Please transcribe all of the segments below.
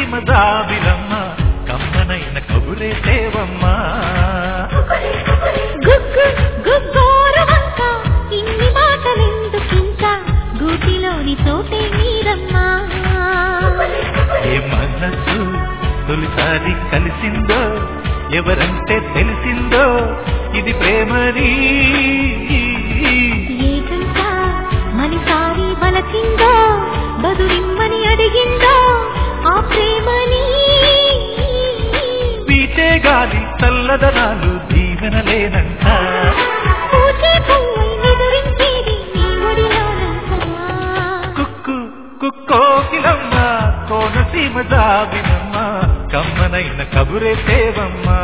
సీమ జాబిలమ్మ కమ్మనైన కబురే సేవమ్మా గుగ్గు గుగ్గోరవంక ఇన్ని మాటలెందుకింకా గూటిలోని తోటే మీరమ్మా ఏ మనసు తొలిసారి కలిసిందో ఎవరంటే తెలిసిందో ఇది ప్రేమని ఏకంట మనిసారి వలచిందో బదులిమ్మని అడిగిందో ఆ ప్రేమని వీచే గాలి చల్లదనాలు దీవెనలేనంట పూచే పువ్వై నిదురించేది నీ ఒడిలోనంటా కుక్కు కుక్కోకిలమ్మ కోనసీమ జాబిలమ్మ కమ్మనైన కబురే సేవమ్మా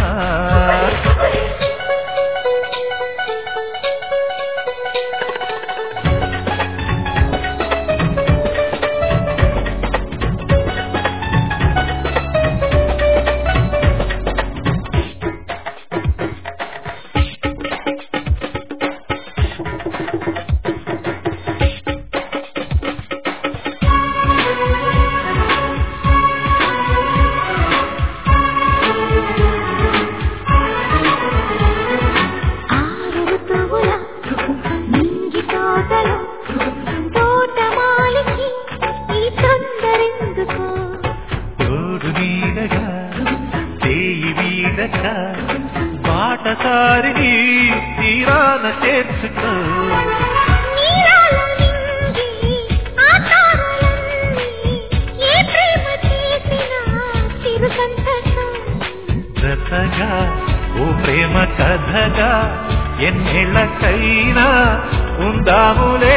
ఆరు ఋతువుల నింగి తోటలో తోటమాలికి ఈ తొందరెందుకు తోడు నీడగా చేయి వీడగా బాటసారిని తీరాన చేర్చుకో నీరాల నింగి ఆకారాలన్నీ ఏ ప్రేమ చేసినా చిరు సంతకం జతగా ఓ ప్రేమ కథగా ఎన్నేళ్ళకైనా ఉందాములే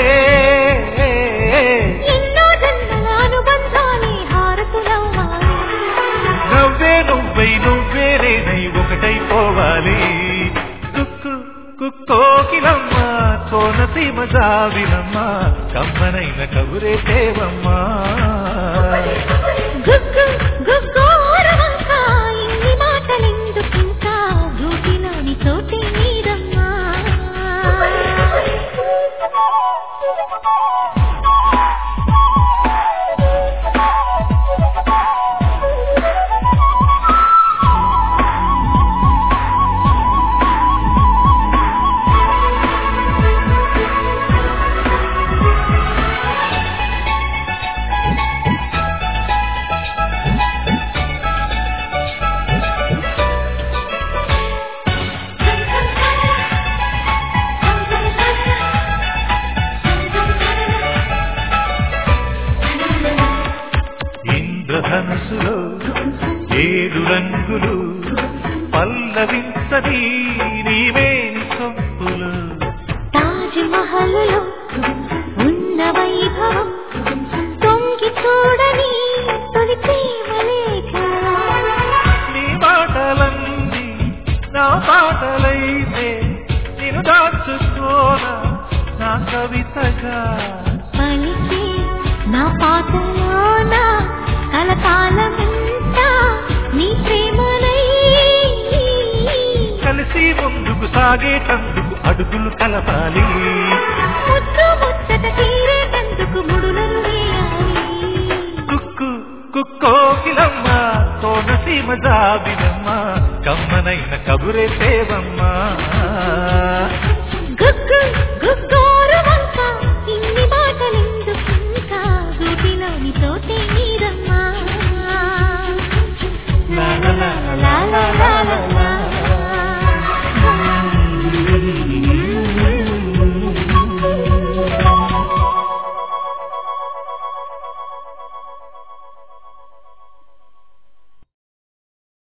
ఎన్నో జన్మల అనుబంధాలే హారతులవ్వాలి నవ్వే నువ్వై నువ్వే నేనై ఒకటైపోవాలి కుక్కు కుక్కోకిలమ్మ కోనసీమ జావిలమ్మ కమ్మనైన కబురే సేవమ్మా గుగ్గు గుగ్గోరవంక ఇన్ని మాటలెందుకింకా గూటిలోని తోటే మీరమ్మా ఇంద్రధనుసులో ఏడు రంగులు పల్లవించని నీవేని సొంపులు తాజ్ మహల్లో ఉన్న వైభవం తొంగి చూడని తొలి ప్రేమ లేఖ నీ మాటలన్నీ నా పాటలైతే నేను దాచుకోన నా కవితగా పలికే నా పాటలోన కలకాలమంతా నీ ప్రేమలై కలిసి ముందుకు సాగేటందుకు అడుగులు కలపాలి ముద్దు ముచ్చట తీరేటందుకు ముడులను వేయాలి కుక్కు కుక్కోకిలమ్మ కోనసీమ జాబిలమ్మ కమ్మనైన కబురే సేవమ్మా గుగ్గు గుగ్గు